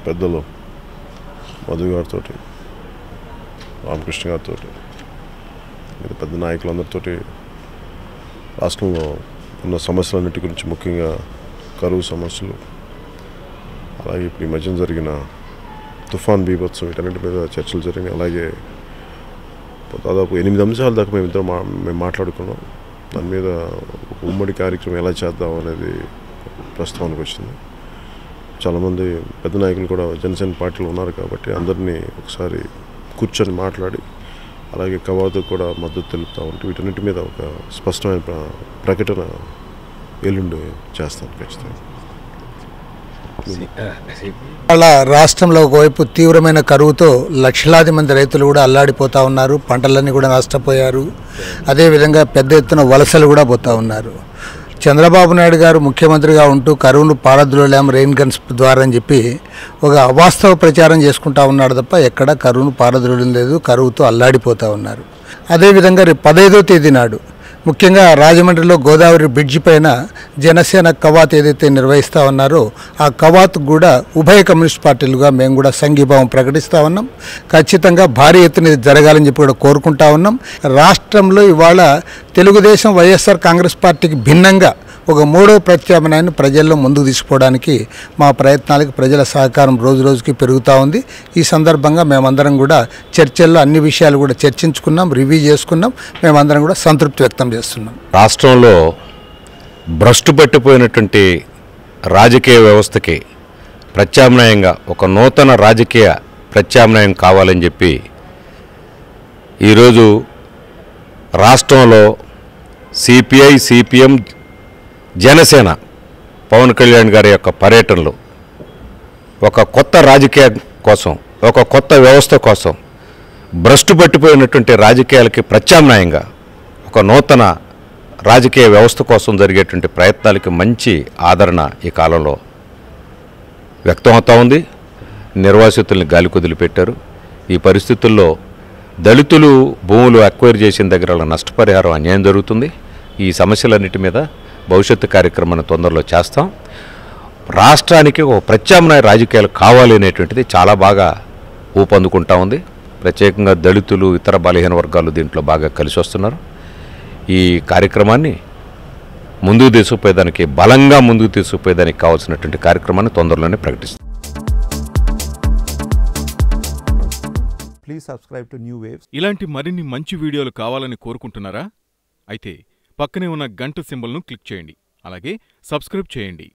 పెద్దలు మధు గారితో రామకృష్ణ గారితో మిగతా పెద్ద నాయకులందరితోటి రాష్ట్రంలో ఉన్న సమస్యలన్నిటి గురించి ముఖ్యంగా కరువు సమస్యలు అలాగే ఇప్పుడు ఈ మధ్యన జరిగిన తుఫాన్ బీభత్సం వీటన్నిటి మీద చర్చలు జరిగినాయి అలాగే దాదాపు ఎనిమిది అంశాల దాకా మేము ఇద్దరం మా మేము మాట్లాడుకున్నాం దాని మీద ఒక ఉమ్మడి కార్యక్రమం ఎలా చేద్దాం అనేది ప్రస్తావనకు వచ్చింది చాలామంది పెద్ద నాయకులు కూడా జనసేన పార్టీలో ఉన్నారు కాబట్టి అందరినీ ఒకసారి కూర్చొని మాట్లాడి అలాగే కవాతు కూడా మద్దతు తెలుపుతా ఉంటే వీటన్నిటి మీద ఒక స్పష్టమైన ప్ర- ప్రకటన ఎల్లుండి చేస్తాను ఖచ్చితంగా వాళ్ళ రాష్ట్రంలో ఒకవైపు తీవ్రమైన కరువుతో లక్షలాది మంది రైతులు కూడా అల్లాడిపోతూ ఉన్నారు పంటలన్నీ కూడా నష్టపోయారు అదేవిధంగా పెద్ద ఎత్తున వలసలు కూడా పోతూ ఉన్నారు చంద్రబాబు నాయుడు గారు ముఖ్యమంత్రిగా ఉంటూ కరువును పారద్రోలేం రెయిన్ గన్స్ ద్వారా అని చెప్పి ఒక అవాస్తవ ప్రచారం చేసుకుంటా ఉన్నాడు తప్ప ఎక్కడ కరువును పారద్రోలం లేదు కరువుతో అల్లాడిపోతూ ఉన్నారు అదేవిధంగా రేపు పదహైదో తేదీ నాడు ముఖ్యంగా రాజమండ్రిలో గోదావరి బ్రిడ్జి పైన జనసేన కవాత్ ఏదైతే నిర్వహిస్తా ఉన్నారో ఆ కవాత్ కూడా ఉభయ కమ్యూనిస్ట్ పార్టీలుగా మేము కూడా సంఘీభావం ప్రకటిస్తా ఉన్నాం ఖచ్చితంగా భారీ ఎత్తున ఇది జరగాలని చెప్పి కూడా కోరుకుంటా ఉన్నాం రాష్ట్రంలో ఇవాళ తెలుగుదేశం వైఎస్ఆర్ కాంగ్రెస్ పార్టీకి భిన్నంగా ఒక మూడో ప్రత్యామ్నాయాన్ని ప్రజల్లో ముందుకు తీసుకుపోవడానికి మా ప్రయత్నాలకు ప్రజల సహకారం రోజు రోజుకి పెరుగుతూ ఉంది ఈ సందర్భంగా మేమందరం కూడా చర్చల్లో అన్ని విషయాలు కూడా చర్చించుకున్నాం రివ్యూ చేసుకున్నాం మేమందరం కూడా సంతృప్తి వ్యక్తం చేస్తున్నాం రాష్ట్రంలో భ్రష్టు పట్టిపోయినటువంటి రాజకీయ వ్యవస్థకి ప్రత్యామ్నాయంగా ఒక నూతన రాజకీయ ప్రత్యామ్నాయం కావాలని చెప్పి ఈరోజు రాష్ట్రంలో సిపిఐ సిపిఎం జనసేన పవన్ కళ్యాణ్ గారి యొక్క పర్యటనలు ఒక కొత్త రాజకీయ కోసం ఒక కొత్త వ్యవస్థ కోసం భ్రష్టు పట్టిపోయినటువంటి రాజకీయాలకి ప్రత్యామ్నాయంగా ఒక నూతన రాజకీయ వ్యవస్థ కోసం జరిగేటువంటి ప్రయత్నాలకి మంచి ఆదరణ ఈ కాలంలో వ్యక్తమవుతా ఉంది నిర్వాసితుల్ని గాలి కుదిలిపెట్టారు ఈ పరిస్థితుల్లో దళితులు భూములు అక్వైర్ చేసిన దగ్గర వాళ్ళ నష్టపరిహారం అన్యాయం జరుగుతుంది ఈ సమస్యలన్నిటి మీద భవిష్యత్తు కార్యక్రమాన్ని తొందరలో చేస్తాం రాష్ట్రానికి ఒక ప్రత్యామ్నాయ రాజకీయాలు కావాలి అనేటువంటిది చాలా బాగా ఊపందుకుంటా ఉంది ప్రత్యేకంగా దళితులు ఇతర బలహీన వర్గాలు దీంట్లో బాగా కలిసి వస్తున్నారు ఈ కార్యక్రమాన్ని ముందుకు తీసుకుపోయేదానికి బలంగా ముందుకు తీసుకుపోయేదానికి కావాల్సినటువంటి కార్యక్రమాన్ని తొందరలోనే ప్రకటిస్తాం Please subscribe to New Waves. ఇలాంటి మరిన్ని మంచి వీడియోలు కావాలని కోరుకుంటున్నారా అయితే పక్కనే ఉన్న గంట సింబల్ను క్లిక్ చేయండి అలాగే సబ్స్క్రైబ్ చేయండి